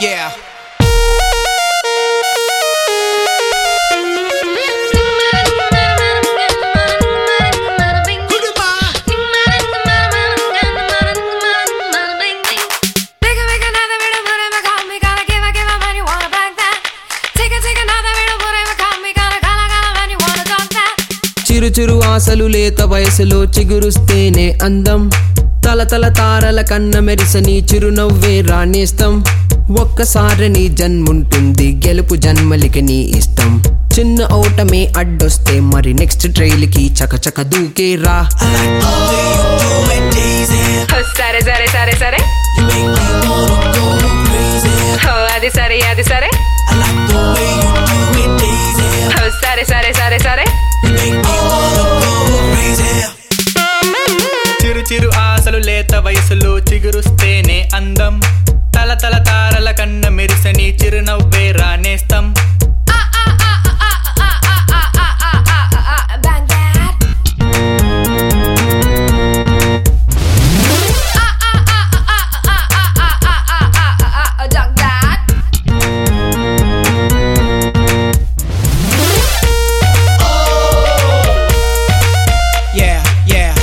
Yeah. చిరు చిరు ఆశలు లేత వయసులో చిగురుస్తేనే అందం తల తల తారల కన్న మెరిసని చిరునవ్వే రాణేస్తం ఒక్కసారి నీ జన్ముంటుంది గెలుపు జన్మలికి నీ ఇష్టం చిన్న ఓటమే అడ్డొస్తే మరి నెక్స్ట్ ట్రైల్ కి చకచక దూకేరా సరే సరే సరే సరే ఓ, అది సరే అది సరే ఓ, సరే సరే సరే సరే చిరు చిరు ఆశలు లేత వయసులో చిగురుస్తేనే అందం తల తల తారల కన్న మెరిసని చిరునవ్వే రానేస్తం Bang that. Dunk that. Yeah, yeah.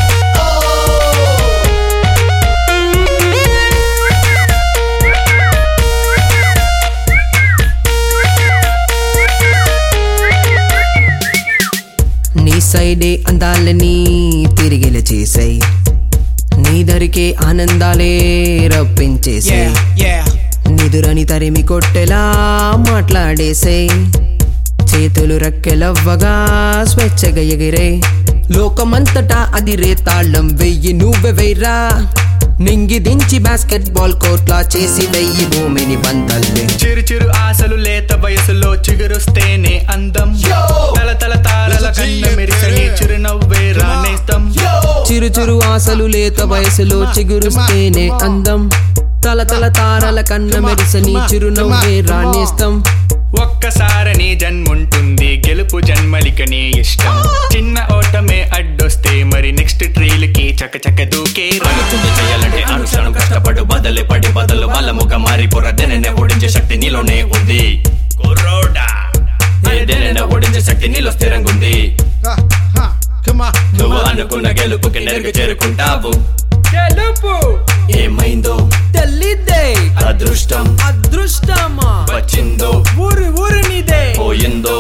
నీ సైడే అందాలని తిరిగిల చేసాయి నీ దరికే ఆనందాలే రప్పించేసాయి Yeah, yeah. నిదురని తరిమి కొట్టెలా మాట్లాడేసే చేతులు రెక్కెలవ్వగా స్వేచ్ఛగా ఎగిరే లోకమంతటా అది రే తాళం వెయ్యి నువ్వె వెయ్రా నింగి దించి బాస్కెట్ బాల్ కోట్లా చేసి వెయ్యి భూమిని బందల్లే చిరు చిరు ఆశలు లేత వయసులో చిగురుస్తేనే అందం తల తల తారల కన్న మెరిసని చిరునవ్వే రానేస్తం చిరు చిరు ఆశలు లేత వయసులో చిగురుస్తేనే అందం తల తల తారల కన్న మెరిసని చిరునవ్వే రాణేస్తం ఒక్కసారి నీ జన్ముంటుంది గెలుపు జన్మలిక నీ ఇష్టం చిన్న ఓటమే అడ్డొస్తే మరి నెక్స్ట్ ట్రైల్ కి చక చక దూకే అనుకుంది చేయాలంటే అనుక్షణం కష్టపడు బదలే పడి బదులు బలముగా మారి పొరదెననే ఓడించే శక్తి నీలోనే ఉంది కుర్రోడా ఏదేనైనా ఓడించే శక్తి నీలో స్థిరంగా ఉంది Huh, huh. Come on. నువ్వు అనుకున్న గెలుపుకి నెరుగు చేరుకుంటావు గెలుపు ఏమైందో తెల్లిద్దే అదృష్టం అదృష్టమా వచ్చిందో ఊరి ఊరినిదే పోయిందో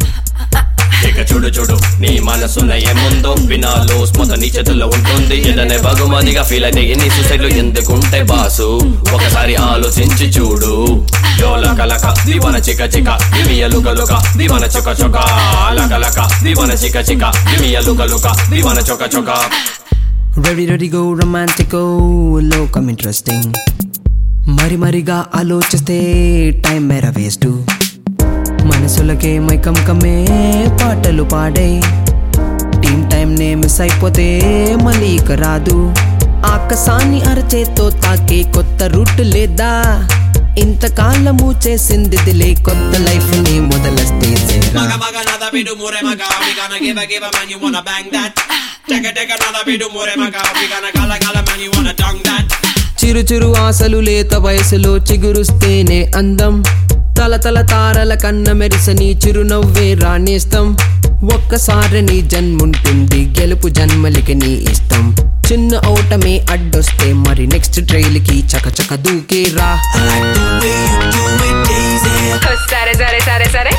ఇక చూడు చూడు నీ మనసున ఏముందో వినాలో స్మత నీ చేతుల్లో ఉంటుంది ఏదనే బహుమతిగా ఫీల్ అయితే ఎన్ని సూసైడ్లు ఎందుకుంటే బాసు ఒకసారి ఆలోచించి చూడు యోల కలక దివన చిక చిక దివియలు గలుక దివన చొక చొక లక దివన చిక చిక దివియలు గలుక దివన చొక చొక రెడీ రెడీ గో రొమాంటిక్ లోకం ఇంట్రెస్టింగ్ మరి మరిగా ఆలోచిస్తే టైం మేర వేస్ట్ మనసులకే మైకం కమ్మే పాటలు పాడే టీమ్ టైం నే మిస్ అయిపోతే మళ్ళీ ఇక రాదు ఆకాశాన్ని అరచేత్తో తాకే కొత్త రూట్ లేదా ఇంతకాలము చేసిందిదిలే కొత్త లైఫ్ ని మొదలస్తే చేరా Maga maga nada pidu mure maga we gonna give a give a man you wanna bang that Take a take another pidu mure maga we gonna gala gala man you wanna dong that చిరు చిరు ఆశలు లేత వయసులో చిగురుస్తేనే అందం తల తల తారల కన్న మెరిసని చిరునవ్వే రాణేస్తం ఒక్కసారి నీ జన్ముంటుంది గెలుపు జన్మలికి నీ ఇష్టం చిన్న ఓటమే అడ్డొస్తే మరి నెక్స్ట్ ట్రైల్ కి చకచక దూకేరా ఓ, సరే సరే సరే సరే